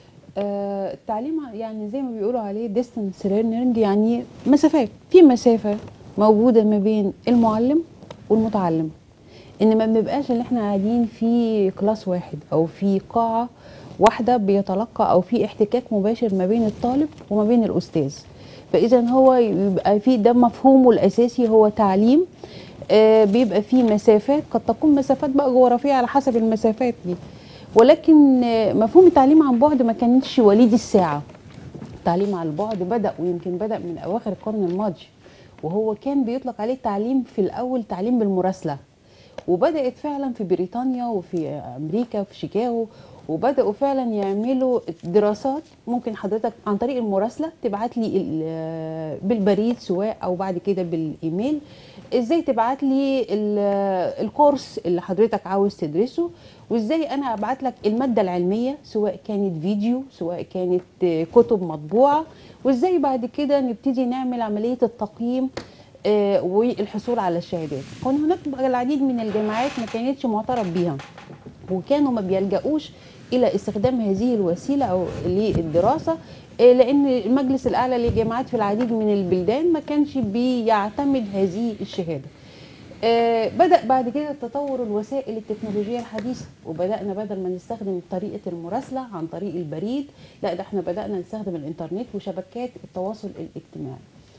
S3: آه، التعليم يعني زي ما بيقولوا عليه distance learning يعني مسافات في مسافه موجوده ما بين المعلم والمتعلم ان ما بنبقاش اللي احنا قاعدين في كلاس واحد او في قاعه واحده بيتلقى او في احتكاك مباشر ما بين الطالب وما بين الاستاذ فاذا هو يبقى في ده مفهومه الاساسي هو تعليم آه، بيبقى فيه مسافات قد تكون مسافات بقى جغرافيه على حسب المسافات دي ولكن آه، مفهوم التعليم عن بعد ما كانتش وليد الساعه التعليم عن البعد بدا ويمكن بدا من اواخر القرن الماضي وهو كان بيطلق عليه التعليم في الاول تعليم بالمراسله وبدات فعلا في بريطانيا وفي امريكا وفي شيكاغو وبداوا فعلا يعملوا دراسات ممكن حضرتك عن طريق المراسله تبعت لي ال- بالبريد سواء او بعد كده بالايميل ازاي تبعت لي ال- الكورس اللي حضرتك عاوز تدرسه وازاي انا ابعت لك الماده العلميه سواء كانت فيديو سواء كانت كتب مطبوعه وازاي بعد كده نبتدي نعمل عمليه التقييم آه، والحصول على الشهادات كان هناك بقى العديد من الجامعات ما كانتش معترف بيها وكانوا ما بيلجأوش الى استخدام هذه الوسيله او للدراسه آه، لان المجلس الاعلى للجامعات في العديد من البلدان ما كانش بيعتمد هذه الشهاده آه، بدأ بعد كده تطور الوسائل التكنولوجية الحديثة وبدأنا بدل ما نستخدم طريقة المراسلة عن طريق البريد لا ده احنا بدأنا نستخدم الإنترنت وشبكات التواصل الاجتماعي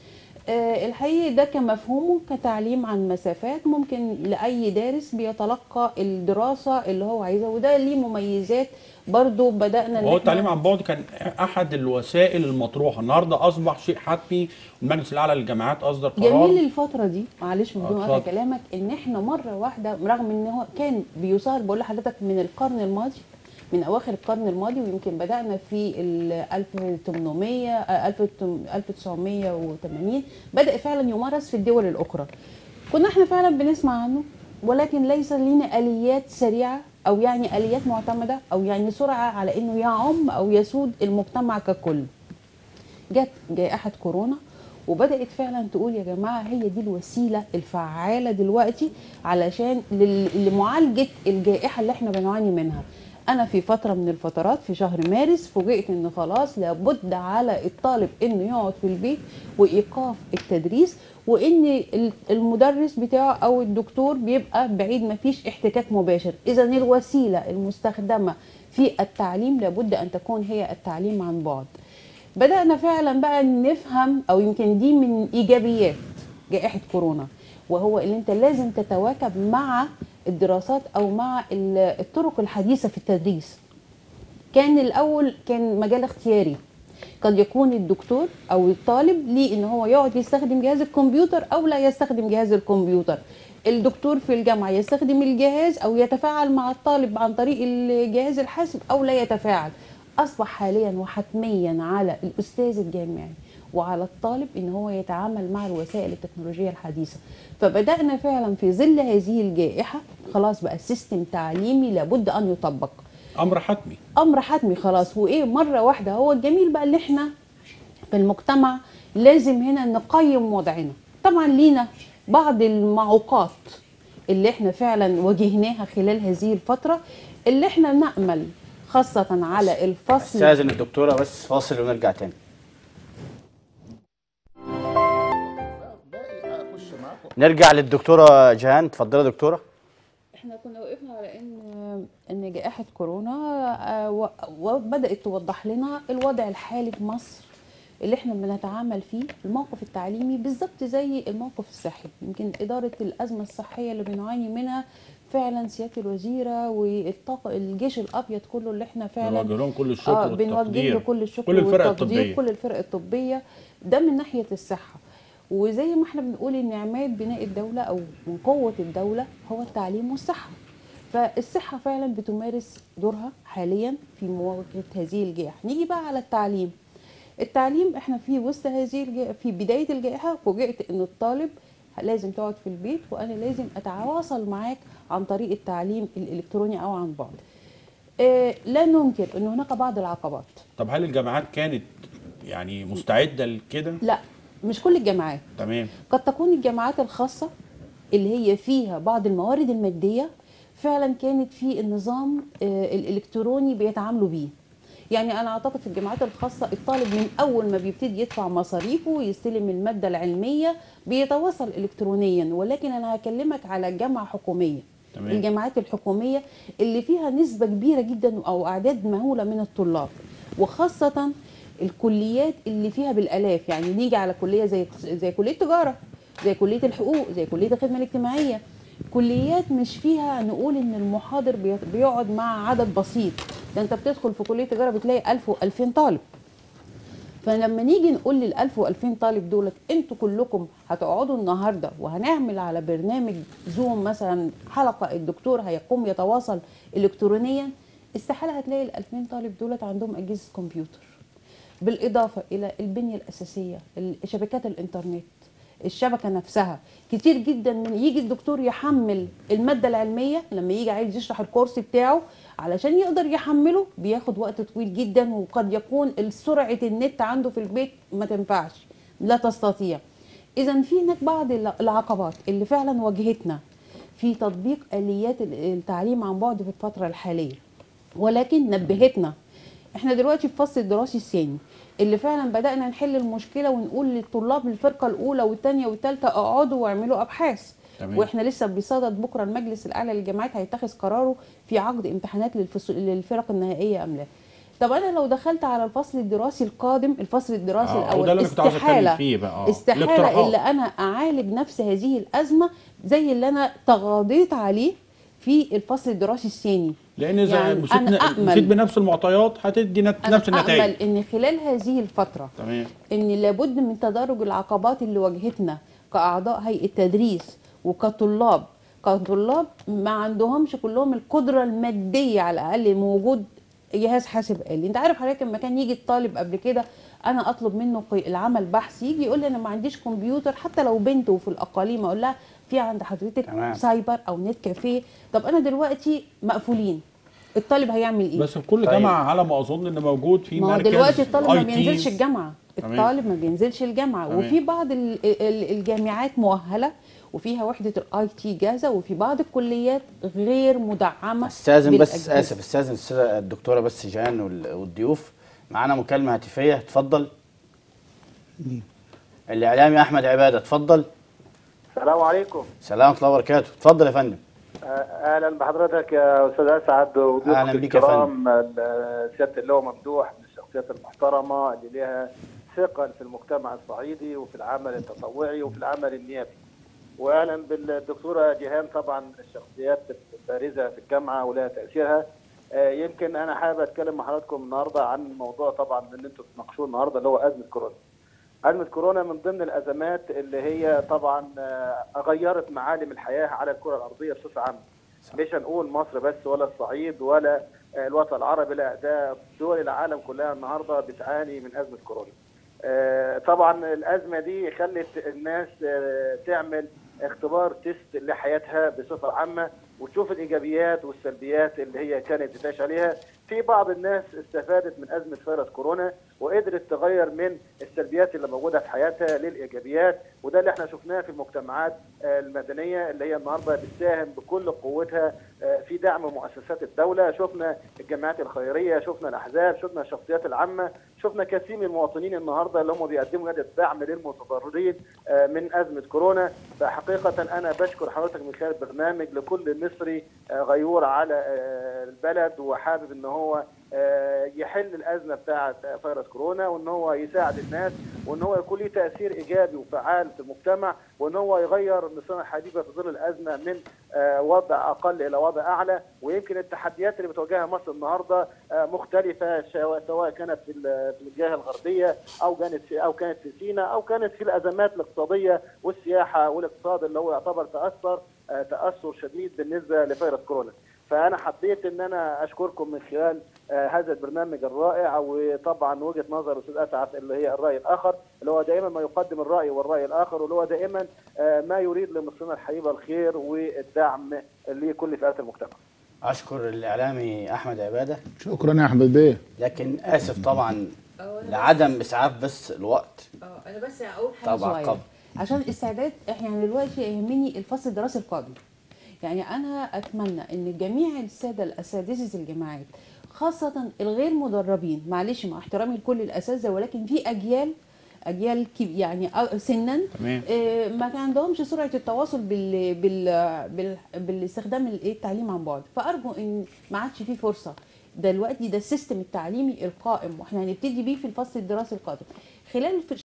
S3: آه، الحقيقي ده كمفهومه كتعليم عن مسافات ممكن لأي دارس بيتلقى الدراسة اللي هو عايزها وده ليه مميزات برضو بدأنا إن
S1: وهو
S3: إحنا-
S1: التعليم عن بعد كان احد الوسائل المطروحه النهارده اصبح شيء حتمي المجلس الاعلى للجامعات اصدر قرار
S3: جميل الفترة دي معلش بدون
S1: اتفضل.
S3: قطع كلامك ان احنا مرة واحدة رغم ان هو كان بيصار بقول لحضرتك من القرن الماضي من اواخر القرن الماضي ويمكن بدأنا في ال 1800 آه، 1980 بدأ فعلا يمارس في الدول الاخرى كنا احنا فعلا بنسمع عنه ولكن ليس لنا اليات سريعه او يعني اليات معتمده او يعني سرعه على انه يعم او يسود المجتمع ككل جت جائحة كورونا وبدأت فعلا تقول يا جماعة هي دي الوسيلة الفعالة دلوقتي علشان لل- لمعالجة الجائحة اللي احنا بنعاني منها أنا في فترة من الفترات في شهر مارس فوجئت إن خلاص لابد على الطالب إنه يقعد في البيت وإيقاف التدريس وإن ال- المدرس بتاعه أو الدكتور بيبقى بعيد مفيش احتكاك مباشر إذا الوسيلة المستخدمة في التعليم لابد أن تكون هي التعليم عن بعد بدأنا فعلا بقى نفهم او يمكن دي من ايجابيات جائحة كورونا وهو اللي انت لازم تتواكب مع الدراسات او مع ال- الطرق الحديثة في التدريس كان الاول كان مجال اختياري قد يكون الدكتور او الطالب ليه ان هو يقعد يستخدم جهاز الكمبيوتر او لا يستخدم جهاز الكمبيوتر الدكتور في الجامعه يستخدم الجهاز او يتفاعل مع الطالب عن طريق الجهاز الحاسب او لا يتفاعل اصبح حاليا وحتميا على الاستاذ الجامعي وعلى الطالب ان هو يتعامل مع الوسائل التكنولوجيه الحديثه فبدانا فعلا في ظل هذه الجائحه خلاص بقى سيستم تعليمي لابد ان يطبق
S1: امر حتمي
S3: امر حتمي خلاص وايه مره واحده هو الجميل بقى اللي احنا في المجتمع لازم هنا نقيم وضعنا طبعا لينا بعض المعوقات اللي احنا فعلا واجهناها خلال هذه الفتره اللي احنا نامل خاصه على الفصل
S2: استاذن الدكتوره بس فاصل ونرجع تاني
S5: باقي اخش معاكم
S2: نرجع للدكتوره جهان اتفضلي يا دكتوره
S3: احنا كنا وقفنا على ان ان جائحه كورونا آه، و- وبدات توضح لنا الوضع الحالي في مصر اللي احنا بنتعامل فيه الموقف التعليمي بالظبط زي الموقف الصحي يمكن اداره الازمه الصحيه اللي بنعاني منها فعلا سياده الوزيره والطاقه الجيش الابيض كله اللي احنا فعلا
S1: بنوجه لهم كل الشكر
S3: اه بنوجه
S1: والتقدير
S3: له كل الشكر
S1: كل الفرق
S3: والتقدير
S1: الطبيه
S3: كل الفرق الطبيه ده من ناحيه الصحه وزي ما احنا بنقول ان عماد بناء الدوله او من قوه الدوله هو التعليم والصحه فالصحه فعلا بتمارس دورها حاليا في مواجهه هذه الجائحه نيجي بقى على التعليم التعليم احنا في وسط هذه الج- في بدايه الجائحه فوجئت ان الطالب لازم تقعد في البيت وانا لازم اتواصل معاك عن طريق التعليم الالكتروني او عن بعد آه، لا ننكر ان هناك بعض العقبات
S1: طب هل الجامعات كانت يعني مستعده لكده
S3: لا مش كل الجامعات
S1: تمام
S3: قد تكون الجامعات الخاصة اللي هي فيها بعض الموارد المادية فعلا كانت في النظام آه، الإلكتروني بيتعاملوا بيه يعني أنا أعتقد في الجامعات الخاصة الطالب من أول ما بيبتدي يدفع مصاريفه ويستلم المادة العلمية بيتواصل إلكترونيا ولكن أنا هكلمك على جامعة حكومية
S1: تمام.
S3: الجامعات الحكومية اللي فيها نسبة كبيرة جدا أو أعداد مهولة من الطلاب وخاصة الكليات اللي فيها بالالاف يعني نيجي على كليه زي زي كليه تجاره زي كليه الحقوق زي كليه الخدمه الاجتماعيه كليات مش فيها نقول ان المحاضر بي- بيقعد مع عدد بسيط ده انت بتدخل في كليه تجاره بتلاقي 1000 و2000 طالب فلما نيجي نقول لل 1000 و2000 طالب دولت انتوا كلكم هتقعدوا النهارده وهنعمل على برنامج زوم مثلا حلقه الدكتور هيقوم يتواصل الكترونيا استحاله هتلاقي ال 2000 طالب دولت عندهم اجهزه كمبيوتر بالاضافه الى البنيه الاساسيه ال- شبكات الانترنت الشبكه نفسها كتير جدا من يجي الدكتور يحمل الماده العلميه لما يجي عايز يشرح الكورس بتاعه علشان يقدر يحمله بياخد وقت طويل جدا وقد يكون سرعه النت عنده في البيت ما تنفعش لا تستطيع اذا في هناك بعض الع- العقبات اللي فعلا واجهتنا في تطبيق اليات ال- التعليم عن بعد في الفتره الحاليه ولكن نبهتنا احنا دلوقتي في فصل الدراسي الثاني اللي فعلا بدانا نحل المشكله ونقول للطلاب الفرقه الاولى والثانيه والثالثه اقعدوا واعملوا ابحاث
S1: تمام.
S3: واحنا لسه بصدد بكره المجلس الاعلى للجامعات هيتخذ قراره في عقد امتحانات للفصول للفرق النهائيه ام لا طب انا لو دخلت على الفصل الدراسي القادم الفصل الدراسي
S1: آه،
S3: الاول
S1: وده اللي أنا كنت عاوز أتكلم
S3: استحاله
S1: فيه بقى، آه.
S3: استحاله
S1: الاقتراحات.
S3: الا انا اعالج نفس هذه الازمه زي اللي انا تغاضيت عليه في الفصل الدراسي الثاني
S1: لان زي
S3: يعني
S1: مشيت
S3: أنا أأمل-
S1: مشيت بنفس المعطيات هتدي نت-
S3: أنا
S1: نفس النتائج
S3: أأمل إن خلال هذه الفترة
S1: تمام
S3: إن لابد من تدرج العقبات اللي واجهتنا كأعضاء هيئة تدريس وكطلاب كطلاب ما عندهمش كلهم القدرة المادية على الأقل من وجود جهاز حاسب آلي أنت عارف حضرتك لما كان يجي الطالب قبل كده أنا أطلب منه قي- العمل بحث يجي يقول لي أنا ما عنديش كمبيوتر حتى لو بنته في الأقاليم أقول لها في عند حضرتك
S2: تمام.
S3: سايبر أو نت كافيه طب أنا دلوقتي مقفولين الطالب هيعمل إيه؟
S1: بس في كل
S2: طيب.
S1: جامعه على ما اظن ان موجود في
S3: ما هو
S1: مركز
S3: دلوقتي الطالب ما
S1: IT.
S3: بينزلش الجامعه
S1: تمام.
S3: الطالب ما بينزلش الجامعه
S1: تمام.
S3: وفي بعض ال- ال- الجامعات مؤهله وفيها وحده الاي تي جاهزه وفي بعض الكليات غير مدعمه
S2: استاذن بس
S3: بالأجهزة.
S2: اسف استاذن السيدة الدكتوره بس جان وال- والضيوف معانا مكالمه هاتفيه اتفضل الاعلامي احمد عباده اتفضل
S6: السلام عليكم
S2: سلام ورحمه الله وبركاته اتفضل يا فندم
S6: آه، اهلا بحضرتك يا استاذ اسعد وضيوفك
S2: أهلاً بك يا
S6: الكرام ال- سياده اللواء ممدوح من الشخصيات المحترمه اللي لها ثقل في المجتمع الصعيدي وفي العمل التطوعي وفي العمل النيابي واهلا بالدكتوره جيهان طبعا من الشخصيات البارزه في الجامعه ولها تاثيرها آه، يمكن انا حابب اتكلم مع حضراتكم النهارده عن موضوع طبعا اللي انتم بتناقشوه النهارده اللي هو ازمه كورونا. أزمة كورونا من ضمن الأزمات اللي هي طبعا آه، غيرت معالم الحياة على الكرة الأرضية بصفة عامة. مش هنقول مصر بس ولا الصعيد ولا آه، الوطن العربي لا ده دول العالم كلها النهارده بتعاني من أزمة كورونا. آه، طبعا الأزمة دي خلت الناس آه، تعمل اختبار تيست لحياتها بصفة عامة وتشوف الإيجابيات والسلبيات اللي هي كانت بتعيش عليها في بعض الناس استفادت من أزمة فيروس كورونا وقدرت تغير من السلبيات اللي موجودة في حياتها للإيجابيات وده اللي احنا شفناه في المجتمعات آه، المدنية اللي هي النهاردة بتساهم بكل قوتها آه، في دعم مؤسسات الدولة شفنا الجمعيات الخيرية شفنا الأحزاب شفنا الشخصيات العامة شفنا كثير من المواطنين النهارده اللي هم بيقدموا يد الدعم للمتضررين آه، من ازمه كورونا فحقيقه انا بشكر حضرتك من خلال البرنامج لكل مصري آه، غيور على آه، البلد وحابب ان هو آه، يحل الازمه بتاعه فيروس كورونا وان هو يساعد الناس وان هو يكون له تاثير ايجابي وفعال في المجتمع وان هو يغير مصر الحديثه في ظل الازمه من آه، وضع اقل الى وضع اعلى ويمكن التحديات اللي بتواجهها مصر النهارده آه، مختلفه شو- سواء كانت في ال- في الجهه الغربيه او كانت في او كانت في سيناء او كانت في الازمات الاقتصاديه والسياحه والاقتصاد اللي هو يعتبر تاثر آه، تاثر شديد بالنسبه لفيروس كورونا. فانا حبيت ان انا اشكركم من خلال آه، هذا البرنامج الرائع وطبعا وجهه نظر الاستاذ اسعد اللي هي الراي الاخر اللي هو دائما ما يقدم الراي والراي الاخر واللي هو دائما آه، ما يريد لمصرنا الحبيبه الخير والدعم لكل فئات المجتمع.
S2: اشكر الاعلامي احمد عباده
S5: شكرا يا احمد بيه
S2: لكن اسف طبعا لعدم اسعاف بس الوقت
S3: اه انا بس اقول حاجه
S2: طبعا
S3: صغيره
S2: قبل.
S3: عشان الاستعداد احنا دلوقتي يهمني الفصل الدراسي القادم يعني انا اتمنى ان جميع الساده الاساتذه الجامعات خاصه الغير مدربين معلش مع احترامي لكل الاساتذه ولكن في اجيال اجيال كب- يعني أ- سنا
S1: تمام.
S3: آه، ما كان عندهمش سرعه التواصل بال بال بال بالاستخدام الايه التعليم عن بعد فارجو ان ما عادش فيه فرصه دلوقتي ده السيستم التعليمي القائم واحنا هنبتدي بيه في الفصل الدراسي القادم خلال